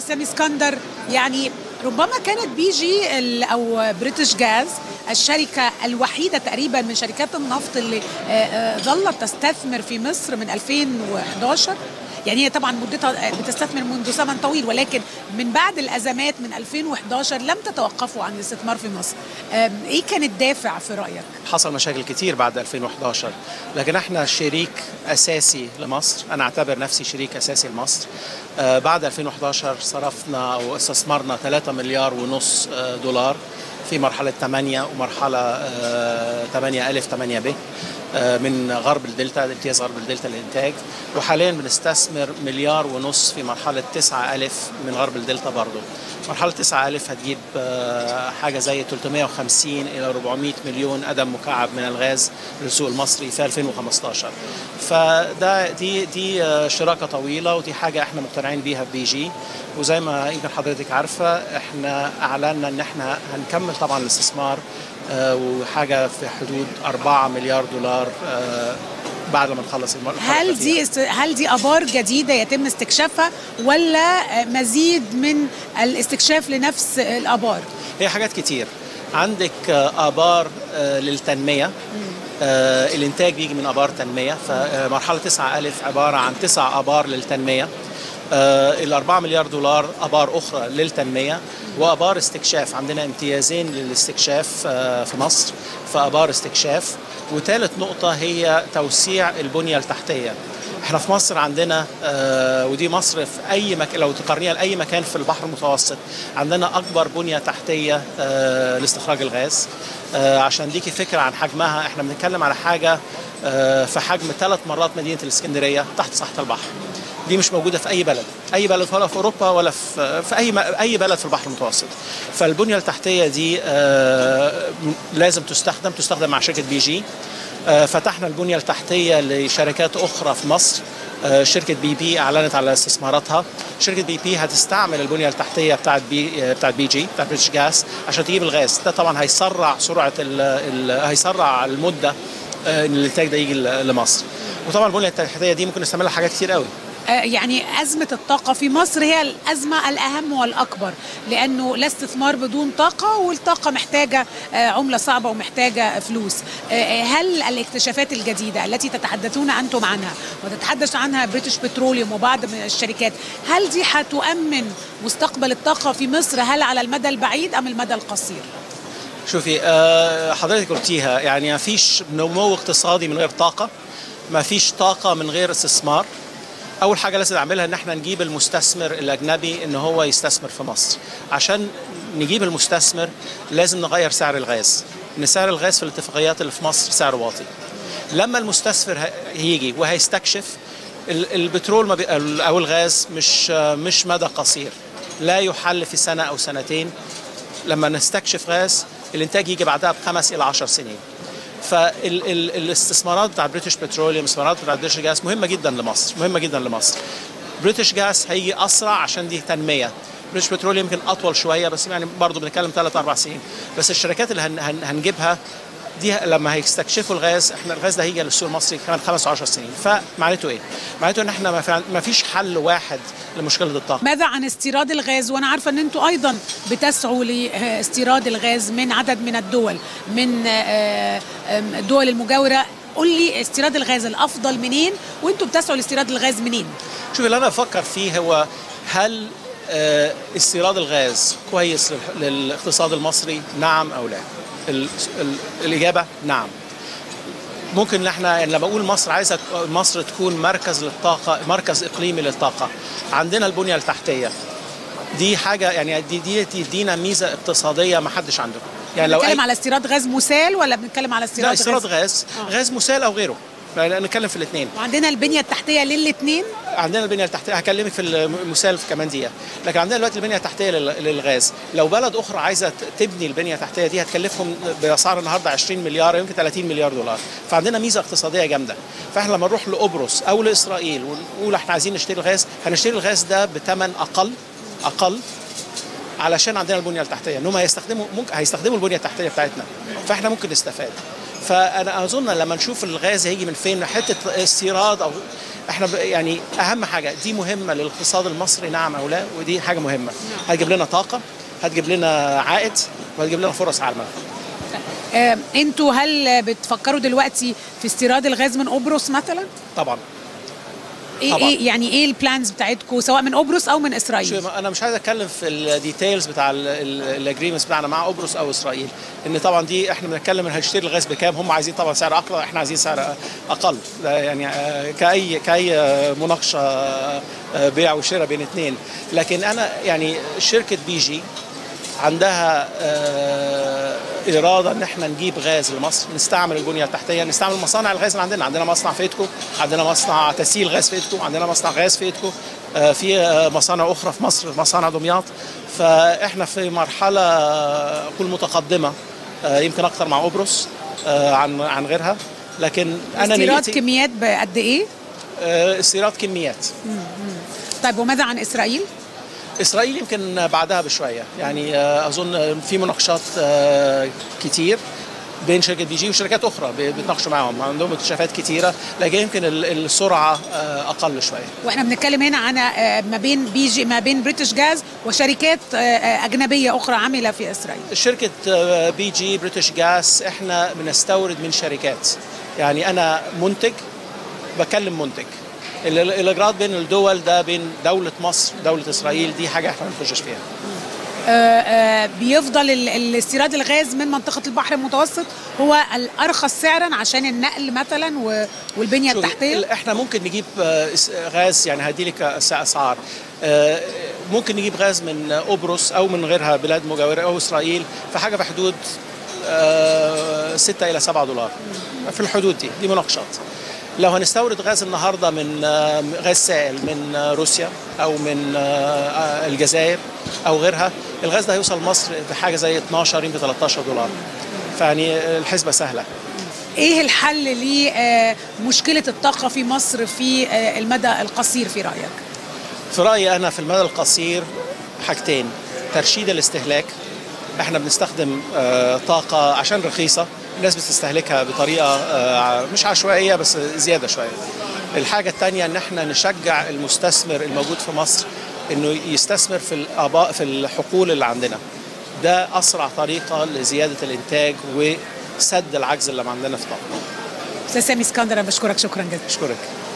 سامي اسكندر يعني ربما كانت بي جي ال- او بريتش جاز الشركة الوحيدة تقريبا من شركات النفط اللي آه، آه، ظلت تستثمر في مصر من 2011 يعني هي طبعا مدتها بتستثمر منذ زمن طويل ولكن من بعد الازمات من 2011 لم تتوقفوا عن الاستثمار في مصر. آم، ايه كان الدافع في رايك؟ حصل مشاكل كتير بعد 2011 لكن احنا شريك اساسي لمصر انا اعتبر نفسي شريك اساسي لمصر آه، بعد 2011 صرفنا او استثمرنا 3 مليار ونص آه، دولار في مرحله 8 ومرحله آه، 8 الف 8 ب آه، من غرب الدلتا امتياز غرب الدلتا للانتاج وحاليا بنستثمر مليار ونص في مرحله 9 الف من غرب الدلتا برضه مرحله 9 الف هتجيب آه، حاجه زي 350 الى 400 مليون قدم مكعب من الغاز للسوق المصري في 2015 فده دي دي آه، شراكه طويله ودي حاجه احنا مقتنعين بيها في بي جي وزي ما يمكن حضرتك عارفه احنا اعلنا ان احنا هنكمل طبعا الاستثمار آه، وحاجه في حدود 4 مليار دولار آه، بعد ما نخلص المرحله هل دي است... هل دي ابار جديده يتم استكشافها ولا آه، مزيد من الاستكشاف لنفس الابار؟ هي حاجات كتير عندك آه، ابار آه، للتنميه آه، الانتاج بيجي من ابار تنميه فمرحله 9 الف عباره عن تسع ابار للتنميه آه، الأربعة مليار دولار أبار أخرى للتنمية وأبار استكشاف عندنا امتيازين للاستكشاف آه، في مصر فأبار استكشاف وثالث نقطة هي توسيع البنية التحتية احنا في مصر عندنا آه ودي مصر في اي مكان لو تقارنيها لاي مكان في البحر المتوسط عندنا اكبر بنيه تحتيه آه لاستخراج الغاز آه عشان ديكي فكره عن حجمها احنا بنتكلم على حاجه آه في حجم ثلاث مرات مدينه الاسكندريه تحت سطح البحر دي مش موجوده في اي بلد اي بلد ولا في اوروبا ولا في في اي اي بلد في البحر المتوسط فالبنيه التحتيه دي آه لازم تستخدم تستخدم مع شركه بي جي آه فتحنا البنيه التحتيه لشركات اخرى في مصر آه شركه بي بي اعلنت على استثماراتها شركه بي بي هتستعمل البنيه التحتيه بتاعت بي آه بتاعت بي جي بتاعت بريتش جاس عشان تجيب الغاز ده طبعا هيسرع سرعه ال ال هيسرع المده ان الانتاج ده يجي لمصر وطبعا البنيه التحتيه دي ممكن نستعملها حاجات كتير قوي يعني أزمة الطاقة في مصر هي الأزمة الأهم والأكبر لأنه لا استثمار بدون طاقة والطاقة محتاجة عملة صعبة ومحتاجة فلوس هل الاكتشافات الجديدة التي تتحدثون أنتم عنها وتتحدث عنها بريتش بتروليوم وبعض من الشركات هل دي هتؤمن مستقبل الطاقة في مصر هل على المدى البعيد أم المدى القصير؟ شوفي حضرتك قلتيها يعني ما فيش نمو اقتصادي من غير طاقة ما فيش طاقة من غير استثمار اول حاجه لازم نعملها ان احنا نجيب المستثمر الاجنبي ان هو يستثمر في مصر عشان نجيب المستثمر لازم نغير سعر الغاز ان سعر الغاز في الاتفاقيات اللي في مصر سعر واطي لما المستثمر هيجي وهيستكشف البترول ما بي او الغاز مش مش مدى قصير لا يحل في سنه او سنتين لما نستكشف غاز الانتاج يجي بعدها بخمس الى عشر سنين فالاستثمارات بتاع بريتش بتروليوم الاستثمارات بتاع بريتش جاس مهمه جدا لمصر مهمه جدا لمصر بريتش جاس هيجي اسرع عشان دي تنميه بريتش بتروليوم يمكن اطول شويه بس يعني برضه بنتكلم ثلاث اربع سنين بس الشركات اللي هن هن هنجيبها دي لما هيستكشفوا الغاز احنا الغاز ده هيجي للسوق المصري كمان خمس 10 سنين فمعناته ايه؟ معناته ان احنا ما فيش حل واحد لمشكله الطاقه ماذا عن استيراد الغاز وانا عارفه ان انتم ايضا بتسعوا لاستيراد الغاز من عدد من الدول من الدول المجاوره قول لي استيراد الغاز الافضل منين وانتم بتسعوا لاستيراد الغاز منين؟ شوفي اللي انا بفكر فيه هو هل استيراد الغاز كويس للاقتصاد المصري؟ نعم او لا؟ ال ال الاجابه نعم ممكن ان احنا لما بقول مصر عايزه مصر تكون مركز للطاقه مركز اقليمي للطاقه عندنا البنيه التحتيه دي حاجه يعني دي دي تدينا ميزه اقتصاديه ما حدش عنده يعني لو بنتكلم أي... على استيراد غاز مسال ولا بنتكلم على استيراد لا استيراد غاز غاز, آه. غاز مسال او غيره نتكلم في الاثنين وعندنا البنيه التحتيه للاثنين عندنا البنيه التحتيه هكلمك في المثال في كمان دقيقه لكن عندنا دلوقتي البنيه التحتيه للغاز لو بلد اخرى عايزه تبني البنيه التحتيه دي هتكلفهم باسعار النهارده 20 مليار يمكن 30 مليار دولار فعندنا ميزه اقتصاديه جامده فاحنا لما نروح لقبرص او لاسرائيل ونقول احنا عايزين نشتري الغاز هنشتري الغاز ده بثمن اقل اقل علشان عندنا البنيه التحتيه ان هم هيستخدموا ممكن هيستخدموا البنيه التحتيه بتاعتنا فاحنا ممكن نستفاد فانا اظن لما نشوف الغاز هيجي من فين حته استيراد او احنا ب- يعني اهم حاجه دي مهمه للاقتصاد المصري نعم او لا ودي حاجه مهمه هتجيب لنا طاقه هتجيب لنا عائد وهتجيب لنا فرص عمل آه، انتوا هل بتفكروا دلوقتي في استيراد الغاز من قبرص مثلا؟ طبعا ايه طبعاً. ايه يعني ايه البلانز بتاعتكم سواء من قبرص او من اسرائيل؟ شوف انا مش عايز اتكلم في الديتيلز بتاع الاجريمنتس بتاعنا مع قبرص او اسرائيل ان طبعا دي احنا بنتكلم ان هنشتري الغاز بكام هم عايزين طبعا سعر اقل احنا عايزين سعر اقل ده يعني آه، كاي كاي آه، مناقشه آه، بيع وشراء بين اثنين لكن انا يعني شركه بي جي عندها آه، اراده ان احنا نجيب غاز لمصر نستعمل البنيه التحتيه نستعمل مصانع الغاز اللي عندنا عندنا مصنع في ايدكو عندنا مصنع تسييل غاز في ايدكو عندنا مصنع غاز في ايدكو آه، في آه، مصانع اخرى في مصر مصانع دمياط فاحنا في مرحله آه، اقول متقدمه آه، يمكن اكثر مع قبرص آه، عن عن غيرها لكن انا استيراد نيتي كميات بقد ايه؟ آه، استيراد كميات طيب وماذا عن اسرائيل؟ اسرائيل يمكن بعدها بشويه يعني آه، اظن في مناقشات آه، كتير بين شركه بي جي وشركات اخرى بي- بيتناقشوا معاهم عندهم اكتشافات كتيره لكن يمكن ال- السرعه آه، اقل شويه واحنا بنتكلم هنا عن آه، ما بين بي جي ما بين بريتش جاز وشركات آه، آه، اجنبيه اخرى عامله في اسرائيل شركه آه، بي جي بريتش جاس احنا بنستورد من شركات يعني انا منتج بكلم منتج ال- ال- الاجراءات بين الدول ده بين دوله مصر ودوله اسرائيل دي حاجه احنا ما بنخشش فيها آه، آه، بيفضل ال- الاستيراد الغاز من منطقه البحر المتوسط هو الارخص سعرا عشان النقل مثلا و- والبنيه شوفي، التحتيه ال- احنا ممكن نجيب آه، اس- غاز يعني هدي لك أس- اسعار آه، ممكن نجيب غاز من قبرص او من غيرها بلاد مجاوره او اسرائيل في حاجه في حدود 6 الى 7 دولار في الحدود دي دي مناقشات لو هنستورد غاز النهارده من آه، غاز سائل من آه، روسيا او من آه، آه، الجزائر او غيرها الغاز ده هيوصل مصر بحاجه زي 12 يمكن 13 دولار فيعني الحسبه سهله ايه الحل لمشكله الطاقه في مصر في آه، المدى القصير في رايك في رأيي أنا في المدى القصير حاجتين ترشيد الاستهلاك احنا بنستخدم آه، طاقة عشان رخيصة الناس بتستهلكها بطريقة آه، مش عشوائية بس زيادة شوية الحاجة التانية ان احنا نشجع المستثمر الموجود في مصر انه يستثمر في الآباء في الحقول اللي عندنا ده أسرع طريقة لزيادة الإنتاج وسد العجز اللي عندنا في الطاقة استاذ سامي اسكندر انا بشكرك شكرا جزيلا أشكرك